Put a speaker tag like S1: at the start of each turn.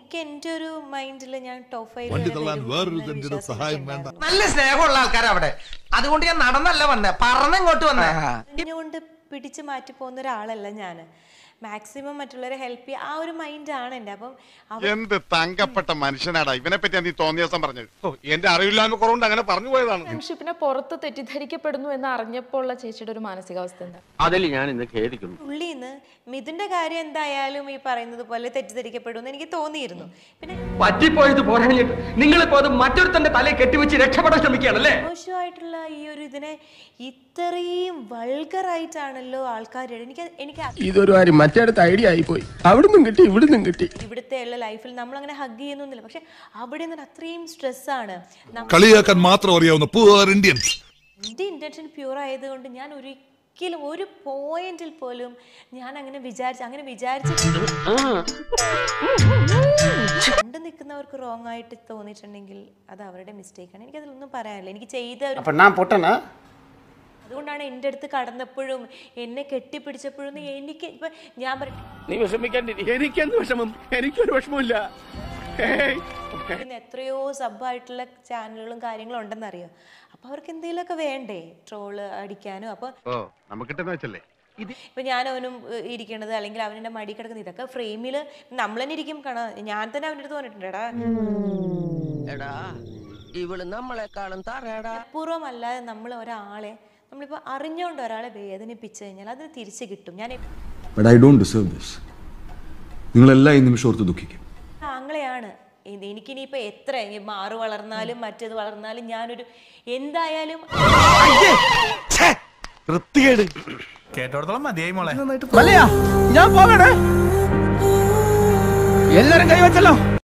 S1: എനിക്ക് എൻ്റെ ഒരു മൈൻഡിൽ ഞാൻ ടോപ്പ് ഫൈവ്
S2: വണ്ടി തള്ളാൻ വേറൊരു തന്റെ സഹായം വേണ്ട
S3: നല്ല സ്നേഹമുള്ള ആൾക്കാരാ അവിടെ അതുകൊണ്ട് ഞാൻ നടന്നല്ല വന്നേ പറന്നിങ്ങോട്ട് വന്നേ
S1: അറിഞ്ഞുകൊണ്ട് പിടിച്ചു മാറ്റി പോകുന്ന ഒരാളല്ല ഞാൻ മാക്സിമം മറ്റുള്ളവരെ ഹെൽപ്പ് ചെയ്യുക ആ ഒരു മൈൻഡാണ് എൻ്റെ അപ്പം അവ-
S4: എന്ത് തങ്കപ്പെട്ട മനുഷ്യനാടാ ഇവനെ പറ്റി നീ തോന്നിയ ദിവസം പറഞ്ഞത്
S5: എന്റെ അറിവില്ലായ്മ കുറവുണ്ട് അങ്ങനെ പറഞ്ഞു പോയതാണ്
S6: ഫ്രണ്ട്ഷിപ്പിനെ പുറത്ത് തെറ്റിദ്ധരിക്കപ്പെടുന്നു എന്ന് അറിഞ്ഞപ്പോൾ ഉള്ള ചേച്ചിയുടെ ഒരു മാനസികാവസ്ഥ എന്താ
S7: അതിൽ ഞാൻ ഇന്ന് ഖേദിക്കുന്നു
S1: ഉള്ളിന്ന് മിഥുന്റെ കാര്യം എന്തായാലും ഈ പറയുന്നത് പോലെ തെറ്റിദ്ധരിക്കപ്പെടുമെന്ന് എനിക്ക് തോന്നിയിരുന്നു പിന്നെ
S8: പറ്റിപ്പോയത് പോരാഞ്ഞിട്ട് നിങ്ങളിപ്പോ അത് മറ്റൊരുത്തന്റെ തലയിൽ കെട്ടിവെച്ച് രക്ഷപ്പെടാൻ ശ്രമിക്കുകയാണല്ലേ
S1: മോശമായിട്ടുള്ള ഈ ഒരു ഇതിനെ ഇത്രയും വൾഗറായിട്ടാണല്ലോ ആൾക്കാർ എനിക്ക് എനിക്ക് അത്
S9: ഇതൊരു കാര്യം മറ്റേടത്ത് ഐഡിയ ആയിപ്പോയി അവിടുന്നും കിട്ടി ഇവിടുന്നും കിട്ടി
S1: ഇവിടുത്തെ ഉള്ള ലൈഫിൽ നമ്മൾ അങ്ങനെ ഹഗ് ചെയ്യുന്നൊന്നുമില്ല പക്ഷെ അവിടെ നിന്ന് അത്രയും സ്ട്രെസ്സാണ്
S2: കളിയാക്കാൻ മാത്രം അറിയാവുന്ന പൂർ ഇന്ത്യൻസ്
S1: എൻ്റെ ഇൻറ്റൻഷൻ പ്യൂർ ആയതുകൊണ്ട് ഞാൻ ഒരിക്കലും ഒരു പോയിന്റിൽ പോലും ഞാൻ അങ്ങനെ വിചാരിച്ച അങ്ങനെ വിചാരിച്ചിട്ട് കണ്ടു നിൽക്കുന്നവർക്ക് റോങ് ആയിട്ട് തോന്നിയിട്ടുണ്ടെങ്കിൽ അത് അവരുടെ മിസ്റ്റേക്കാണ് എനിക്കതിലൊന്നും പറയാനില്ല എനിക്ക് ചെയ്ത ഒരു
S7: അപ്പൊ ഞാൻ പൊട്ടനാ
S1: അതുകൊണ്ടാണ് എൻ്റെ അടുത്ത് കടന്നപ്പോഴും എന്നെ കെട്ടിപ്പിടിച്ചപ്പോഴും എനിക്ക് ഇപ്പൊ ഞാൻ പറ-
S7: നീ വിഷമിക്കാണ്ടിരി എനിക്കെന്ത് വിഷമം എനിക്കൊരു വിഷമമില്ല ഏയ്.
S1: ഇന്ന് എത്രയോ സബായിട്ടുള്ള ചാനലുകളും കാര്യങ്ങളും ഉണ്ടെന്നറിയോ അപ്പൊ അവർക്ക് എന്തെങ്കിലുമൊക്കെ വേണ്ടേ ട്രോള് അടിക്കാനും അപ്പൊ
S4: ഓ നമുക്കിട്ടെന്ന് വെച്ചല്ലേ
S1: ഇപ്പൊ ഞാൻ അവനും ഏഹ്, ഇരിക്കണത് അല്ലെങ്കിൽ അവനെ മടി കിടക്കുന്നത് ഇതൊക്കെ ഫ്രെയിമിൽ നമ്മൾ തന്നെ ഇരിക്കും കാണാം ഞാൻ തന്നെ അവൻ്റെ അടുത്ത് പറഞ്ഞിട്ടുണ്ട് എടാ
S3: എടാ ഇവള് നമ്മളെക്കാളും തറയടാ
S1: പൂർവ്വമല്ലാതെ നമ്മൾ ഒരാളെ നമ്മളിപ്പോൾ അറിഞ്ഞുകൊണ്ട് ഒരാളെ വേദനിപ്പിച്ചു കഴിഞ്ഞാൽ അത് തിരിച്ചു കിട്ടും ഞാൻ
S10: but I don't deserve this നിങ്ങളെല്ലാം ഈ നിമിഷം ഓർത്ത് ദുഃഖിക്കും
S1: ആങ്ങളെയാണ് ഇത് എനിക്കിനിയിപ്പോൾ എത്ര ഇനി മാറ് വളർന്നാലും മറ്റേത് വളർന്നാലും ഞാനൊരു എന്തായാലും
S5: കേട്ടോടത്തോളം മതിയായി മോളെ
S9: മല്ലയാ ഞാൻ പോകണേ എല്ലാരും കൈവച്ചല്ലോ